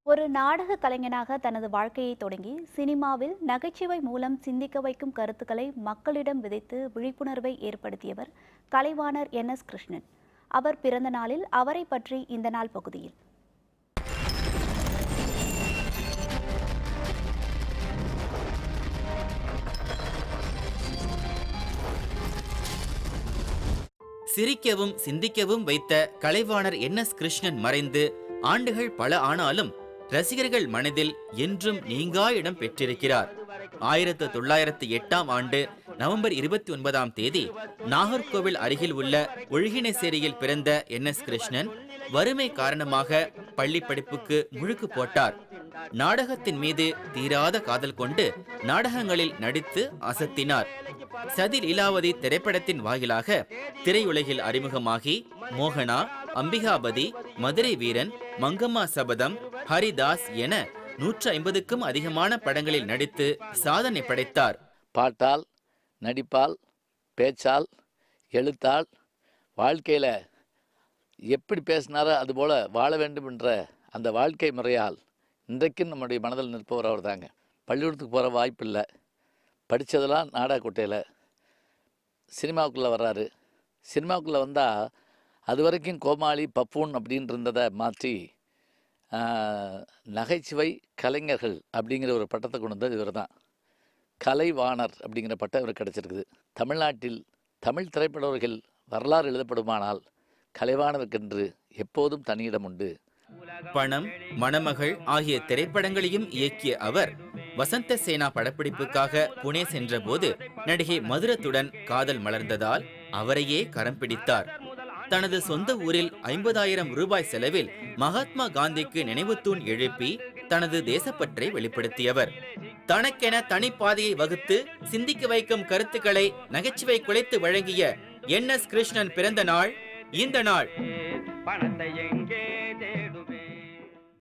ஒரு நாடக கலைஞனாக தனது வாழ்க்கையை தொடங்கி சினிமாவில் நகைச்சுவை மூலம் சிந்திக்க வைக்கும் கருத்துக்களை மக்களிடம் விதைத்து விழிப்புணர்வை ஏற்படுத்தியவர் கலைவாணர் என் எஸ் கிருஷ்ணன் அவர் பிறந்த நாளில் அவரை பற்றி இந்த நாள் பகுதியில் சிரிக்கவும் சிந்திக்கவும் வைத்த கலைவாணர் என் எஸ் கிருஷ்ணன் மறைந்து ஆண்டுகள் பல ஆனாலும் ரசிகர்கள் மனதில் என்றும் நீங்கா இடம் பெற்றிருக்கிறார் ஆயிரத்து தொள்ளாயிரத்து எட்டாம் ஆண்டு நவம்பர் இருபத்தி ஒன்பதாம் தேதி நாகர்கோவில் அருகில் உள்ள ஒழுகினேசேரியில் பிறந்த என் எஸ் கிருஷ்ணன் வறுமை காரணமாக பள்ளி படிப்புக்கு முழுக்கு போட்டார் நாடகத்தின் மீது தீராத காதல் கொண்டு நாடகங்களில் நடித்து அசத்தினார் சதி லீலாவதி திரைப்படத்தின் வாயிலாக திரையுலகில் அறிமுகமாகி மோகனா அம்பிகாபதி மதுரை வீரன் மங்கம்மா சபதம் ஹரிதாஸ் என நூற்று ஐம்பதுக்கும் அதிகமான படங்களில் நடித்து சாதனை படைத்தார் பாட்டால் நடிப்பால் பேச்சால் எழுத்தால் வாழ்க்கையில் எப்படி பேசினாரோ அதுபோல் வாழ வேண்டும் என்ற அந்த வாழ்க்கை முறையால் இன்றைக்கும் நம்முடைய மனதில் நிற்பவர் அவர் தாங்க பள்ளிக்கூடத்துக்கு போகிற வாய்ப்பு இல்லை படித்ததெல்லாம் நாடகக்கோட்டையில் சினிமாவுக்குள்ளே வர்றாரு சினிமாவுக்குள்ளே வந்தால் அது வரைக்கும் கோமாளி பப்பூன் அப்படின்னு இருந்ததை மாற்றி ஆஹ், நகைச்சுவை கலைஞர்கள் அப்படிங்கிற ஒரு பட்டத்தை கொண்டு வந்தது இவர் தான் கலைவாணர் அப்படிங்கிற பட்டம் இவருக்கு கிடச்சிருக்குது தமிழ்நாட்டில் தமிழ் திரைப்படவர்கள் வரலாறு எழுதப்படுமானால் கலைவாணருக்கென்று எப்போதும் தனியிடம் உண்டு பணம் மணமகள் ஆகிய திரைப்படங்களையும் இயக்கிய அவர் வசந்த சேனா படப்பிடிப்புக்காக புனே சென்றபோது நடிகை மதுரத்துடன் காதல் மலர்ந்ததால் அவரையே கரம் பிடித்தார் தனது சொந்த ஊரில் ஐம்பதாயிரம் ரூபாய் செலவில் மகாத்மா காந்திக்கு நினைவுத்தூண் எழுப்பி தனது தேசப்பற்றை வெளிப்படுத்தியவர் தனக்கென தனிப்பாதையை வகுத்து சிந்திக்க வைக்கும் கருத்துக்களை நகைச்சுவை குலைத்து வழங்கிய என் எஸ் கிருஷ்ணன் பிறந்த நாள் இந்த நாள் பணத்தை எங்கே